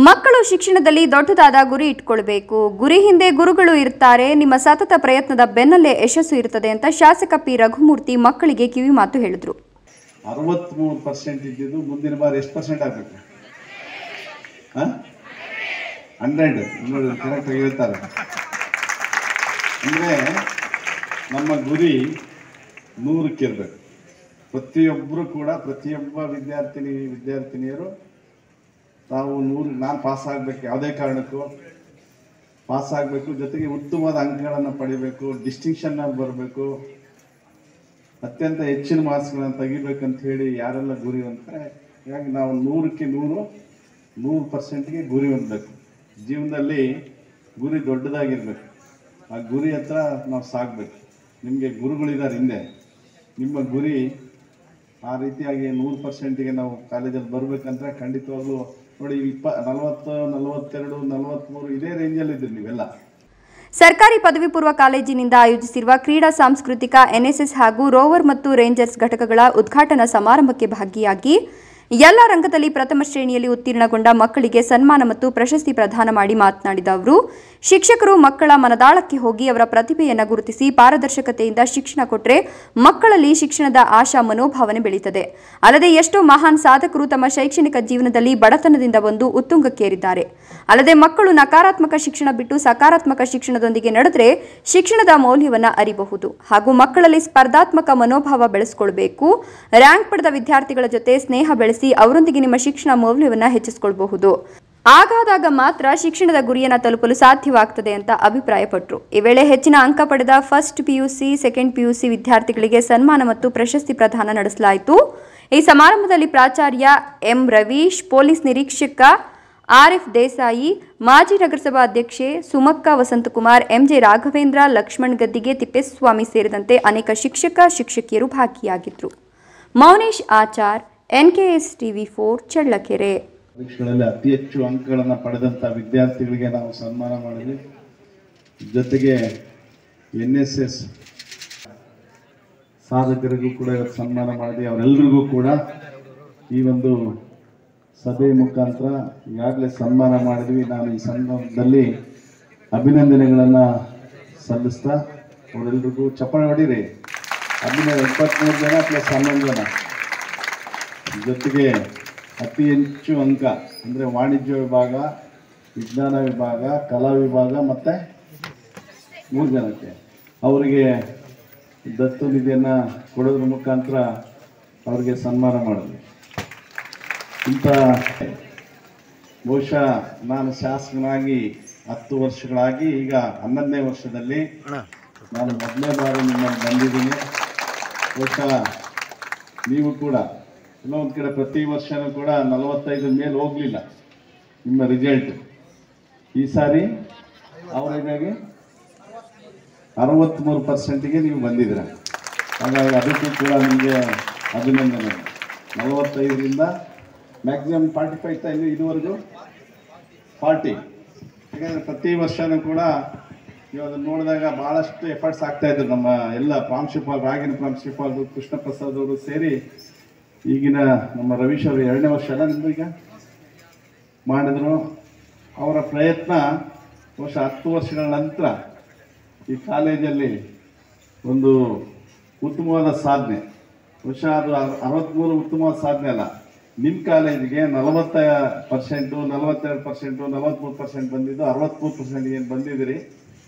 ಮಕ್ಕಳು ಶಿಕ್ಷಣದಲ್ಲಿ ದೊಡ್ಡದಾದ ಗುರಿ ಇಟ್ಕೊಳ್ಬೇಕು ಗುರಿ ಹಿಂದೆ ಗುರುಗಳು ಇರ್ತಾರೆ ನಿಮ್ಮ ಸತತ ಪ್ರಯತ್ನದ ಬೆನ್ನಲ್ಲೇ ಯಶಸ್ಸು ಇರುತ್ತದೆ ಅಂತ ಶಾಸಕ ಪಿ ರಘುಮೂರ್ತಿ ಮಕ್ಕಳಿಗೆ ಕಿವಿ ಮಾತು ಹೇಳಿದ್ರು ಅರವತ್ತ್ಮೂರು ಪರ್ಸೆಂಟ್ ಇದ್ದಿದ್ದು ಮುಂದಿನ ಬಾರಿ ಎಷ್ಟು ಪರ್ಸೆಂಟ್ ಆಗಬೇಕು ಹಂಡ್ರೆಡ್ ನೋಡಿ ಕರೆಕ್ಟಾಗಿ ಹೇಳ್ತಾರೆ ಅಂದರೆ ನಮ್ಮ ಗುರಿ ನೂರಕ್ಕೆ ಇರಬೇಕು ಪ್ರತಿಯೊಬ್ಬರು ಕೂಡ ಪ್ರತಿಯೊಬ್ಬ ವಿದ್ಯಾರ್ಥಿನಿ ವಿದ್ಯಾರ್ಥಿನಿಯರು ತಾವು ನೂರು ನಾನು ಪಾಸ್ ಆಗಬೇಕು ಯಾವುದೇ ಕಾರಣಕ್ಕೂ ಪಾಸ್ ಆಗಬೇಕು ಜೊತೆಗೆ ಉತ್ತಮವಾದ ಅಂಕಗಳನ್ನು ಪಡಿಬೇಕು ಡಿಸ್ಟಿಂಕ್ಷನ್ನಲ್ಲಿ ಬರಬೇಕು ಅತ್ಯಂತ ಹೆಚ್ಚಿನ ಮಾರ್ಕ್ಸ್ಗಳನ್ನು ತೆಗಿಬೇಕಂತ ಹೇಳಿ ಯಾರೆಲ್ಲ ಗುರಿ ಅಂತಾರೆ ಹೀಗಾಗಿ ನಾವು ನೂರಕ್ಕೆ ನೂರು ನೂರು ಪರ್ಸೆಂಟ್ಗೆ ಗುರಿ ಹೊಂದಬೇಕು ಜೀವನದಲ್ಲಿ ಗುರಿ ದೊಡ್ಡದಾಗಿರ್ಬೇಕು ಆ ಗುರಿ ಹತ್ರ ನಾವು ಸಾಗಬೇಕು ನಿಮಗೆ ಗುರುಗಳಿದ್ದಾರೆ ಹಿಂದೆ ನಿಮ್ಮ ಗುರಿ ಆ ರೀತಿಯಾಗಿ ನೂರು ಪರ್ಸೆಂಟಿಗೆ ನಾವು ಕಾಲೇಜಲ್ಲಿ ಬರಬೇಕಂದ್ರೆ ಖಂಡಿತವಾಗ್ಲೂ ನೋಡಿ ಇಪ್ಪ ನಲವತ್ತು ನಲವತ್ತೆರಡು ನಲವತ್ತ್ಮೂರು ಇದೇ ರೇಂಜಲ್ಲಿ ಇದ್ದೀರಿ ನೀವೆಲ್ಲ ಸರ್ಕಾರಿ ಪದವಿ ಪೂರ್ವ ಕಾಲೇಜಿನಿಂದ ಆಯೋಜಿಸಿರುವ ಕ್ರೀಡಾ ಸಾಂಸ್ಕೃತಿಕ ಎನ್ಎಸ್ಎಸ್ ಹಾಗೂ ರೋವರ್ ಮತ್ತು ರೇಂಜರ್ಸ್ ಘಟಕಗಳ ಉದ್ಘಾಟನಾ ಸಮಾರಂಭಕ್ಕೆ ಭಾಗಿಯಾಗಿ ಎಲ್ಲ ರಂಗದಲ್ಲಿ ಪ್ರಥಮ ಶ್ರೇಣಿಯಲ್ಲಿ ಉತ್ತೀರ್ಣಗೊಂಡ ಮಕ್ಕಳಿಗೆ ಸನ್ಮಾನ ಮತ್ತು ಪ್ರಶಸ್ತಿ ಪ್ರದಾನ ಮಾಡಿ ಮಾತನಾಡಿದ ಅವರು ಶಿಕ್ಷಕರು ಮಕ್ಕಳ ಮನದಾಳಕ್ಕೆ ಹೋಗಿ ಅವರ ಪ್ರತಿಭೆಯನ್ನು ಗುರುತಿಸಿ ಪಾರದರ್ಶಕತೆಯಿಂದ ಶಿಕ್ಷಣ ಕೊಟ್ಟರೆ ಮಕ್ಕಳಲ್ಲಿ ಶಿಕ್ಷಣದ ಆಶಾ ಮನೋಭಾವನೆ ಬೆಳೀತದೆ ಅಲ್ಲದೆ ಎಷ್ಟೋ ಮಹಾನ್ ಸಾಧಕರು ತಮ್ಮ ಶೈಕ್ಷಣಿಕ ಜೀವನದಲ್ಲಿ ಬಡತನದಿಂದ ಬಂದು ಉತ್ತುಂಗಕ್ಕೇರಿದ್ದಾರೆ ಅಲ್ಲದೆ ಮಕ್ಕಳು ನಕಾರಾತ್ಮಕ ಶಿಕ್ಷಣ ಬಿಟ್ಟು ಸಕಾರಾತ್ಮಕ ಶಿಕ್ಷಣದೊಂದಿಗೆ ನಡೆದರೆ ಶಿಕ್ಷಣದ ಮೌಲ್ಯವನ್ನು ಅರಿಬಹುದು ಹಾಗೂ ಮಕ್ಕಳಲ್ಲಿ ಸ್ಪರ್ಧಾತ್ಮಕ ಮನೋಭಾವ ಬೆಳೆಸ್ಕೊಳ್ಬೇಕು ರ್ಯಾಂಕ್ ಪಡೆದ ವಿದ್ಯಾರ್ಥಿಗಳ ಜೊತೆ ಸ್ನೇಹ ಬೆಳೆಸಿ ಅವರೊಂದಿಗೆ ನಿಮ್ಮ ಶಿಕ್ಷಣ ಮೌಲ್ಯವನ್ನು ಹೆಚ್ಚಿಸಿಕೊಳ್ಬಹುದು ಹಾಗಾದಾಗ ಮಾತ್ರ ಶಿಕ್ಷಣದ ಗುರಿಯನ್ನು ತಲುಪಲು ಸಾಧ್ಯವಾಗ್ತದೆ ಅಂತ ಅಭಿಪ್ರಾಯಪಟ್ಟರು ಈ ವೇಳೆ ಹೆಚ್ಚಿನ ಅಂಕ ಪಡೆದ ಫಸ್ಟ್ ಪಿಯುಸಿ ಸೆಕೆಂಡ್ ಪಿಯುಸಿ ವಿದ್ಯಾರ್ಥಿಗಳಿಗೆ ಸನ್ಮಾನ ಮತ್ತು ಪ್ರಶಸ್ತಿ ಪ್ರದಾನ ನಡೆಸಲಾಯಿತು ಈ ಸಮಾರಂಭದಲ್ಲಿ ಪ್ರಾಚಾರ್ಯ ಎಂ ರವೀಶ್ ಪೊಲೀಸ್ ನಿರೀಕ್ಷಕ ಆರ್ಎಫ್ ದೇಸಾಯಿ ಮಾಜಿ ನಗರಸಭಾ ಅಧ್ಯಕ್ಷೆ ಸುಮಕ್ಕ ವಸಂತಕುಮಾರ್ ಎಂಜೆ ರಾಘವೇಂದ್ರ ಲಕ್ಷ್ಮಣ್ ಗದ್ದಿಗೆ ತಿಪ್ಪೇಸ್ವಾಮಿ ಸೇರಿದಂತೆ ಅನೇಕ ಶಿಕ್ಷಕ ಶಿಕ್ಷಕಿಯರು ಭಾಗಿಯಾಗಿದ್ದರು Mounesh Achar NKS TV four Challakere ಪರೀಕ್ಷೆಗಳಲ್ಲಿ ಅತಿ ಹೆಚ್ಚು ಅಂಕಗಳನ್ನು ಪಡೆದಂಥ ವಿದ್ಯಾರ್ಥಿಗಳಿಗೆ ನಾವು ಸನ್ಮಾನ ಮಾಡಿದ್ವಿ ಜೊತೆಗೆ ಎನ್ ಎಸ್ ಎಸ್ ಸಾಧಕರಿಗೂ ಕೂಡ ಇವತ್ತು ಸನ್ಮಾನ ಮಾಡಿದ್ವಿ ಅವರೆಲ್ಲರಿಗೂ ಕೂಡ ಈ ಒಂದು ಸಭೆ ಮುಖಾಂತರ ಈಗಾಗಲೇ ಸನ್ಮಾನ ಮಾಡಿದ್ವಿ ನಾನು ಈ ಸಂದರ್ಭದಲ್ಲಿ ಅಭಿನಂದನೆಗಳನ್ನು ಸಲ್ಲಿಸ್ತಾ ಅವರೆಲ್ಲರಿಗೂ ಚಪ್ಪಾಳೆ ಹೊಡೀರಿ ಅಭಿನಂದನೆ ಇಪ್ಪತ್ತ್ಮೂರು ಜನ ಪ್ಲಸ್ ಹನ್ನೊಂದು ಜನ ಜೊತೆಗೆ ಅತಿ ಹೆಚ್ಚು ಅಂಕ ಅಂದರೆ ವಾಣಿಜ್ಯ ವಿಭಾಗ ವಿಜ್ಞಾನ ವಿಭಾಗ ಕಲಾ ವಿಭಾಗ ಮತ್ತು ಮೂರು ಜನಕ್ಕೆ ಅವರಿಗೆ ದತ್ತು ನಿಧಿಯನ್ನು ಕೊಡೋದ್ರ ಮುಖಾಂತರ ಅವರಿಗೆ ಸನ್ಮಾನ ಮಾಡಿದ್ವಿ ಇಂಥ ಬಹುಶಃ ನಾನು ಶಾಸಕನಾಗಿ ಹತ್ತು ವರ್ಷಗಳಾಗಿ ಈಗ ಹನ್ನೊಂದನೇ ವರ್ಷದಲ್ಲಿ ನಾನು ಮೊದಲನೇ ಬಾರಿ ನಿಮ್ಮಲ್ಲಿ ಬಂದಿದ್ದೀನಿ ಬಹುಶಃ ನೀವು ಕೂಡ ಎಲ್ಲೋ ಒಂದು ಕಡೆ ಪ್ರತಿ ವರ್ಷನೂ ಕೂಡ ನಲವತ್ತೈದು ಮೇಲೆ ಹೋಗಲಿಲ್ಲ ನಿಮ್ಮ ರಿಸಲ್ಟ್ ಈ ಸಾರಿ ಅವರೇಜಾಗಿ ಅರವತ್ತ್ಮೂರು ಪರ್ಸೆಂಟಿಗೆ ನೀವು ಬಂದಿದ್ದೀರ ಹಾಗಾಗಿ ಅದಕ್ಕೂ ಕೂಡ ನಿಮಗೆ ಅಭಿನಂದನೆ ನಲವತ್ತೈದರಿಂದ ಮ್ಯಾಕ್ಸಿಮಮ್ ಫಾರ್ಟಿ ಫೈವ್ ಟೈಮ್ ಇದುವರೆಗೂ ಫಾರ್ಟಿ ಯಾಕಂದರೆ ಪ್ರತಿ ವರ್ಷನೂ ಕೂಡ ನೀವು ಅದನ್ನು ನೋಡಿದಾಗ ಭಾಳಷ್ಟು ಎಫರ್ಟ್ಸ್ ಆಗ್ತಾ ಇದ್ರು ನಮ್ಮ ಎಲ್ಲ ಪ್ರಾಂಶುಪಾಲರು ಆಗಿನ ಪ್ರಾಂಶುಪಾಲರು ಕೃಷ್ಣ ಪ್ರಸಾದ್ ಅವರು ಸೇರಿ ಈಗಿನ ನಮ್ಮ ರವೀಶ್ ಅವರು ಎರಡನೇ ವರ್ಷ ಅಲ್ಲ ನಿಮ್ದು ಈಗ ಮಾಡಿದ್ರು ಅವರ ಪ್ರಯತ್ನ ವರ್ಷ ಹತ್ತು ವರ್ಷಗಳ ನಂತರ ಈ ಕಾಲೇಜಲ್ಲಿ ಒಂದು ಉತ್ತಮವಾದ ಸಾಧನೆ ವರ್ಷ ಅದು ಅರವತ್ತ್ಮೂರು ಉತ್ತಮವಾದ ಸಾಧನೆ ಅಲ್ಲ ನಿಮ್ಮ ಕಾಲೇಜಿಗೆ ನಲವತ್ತ ಪರ್ಸೆಂಟು ನಲವತ್ತೆರಡು ಪರ್ಸೆಂಟು ನಲವತ್ತ್ಮೂರು ಪರ್ಸೆಂಟ್ ಬಂದಿದ್ದು ಅರವತ್ತ್ಮೂರು ಪರ್ಸೆಂಟ್ ಏನು ಬಂದಿದ್ದೀರಿ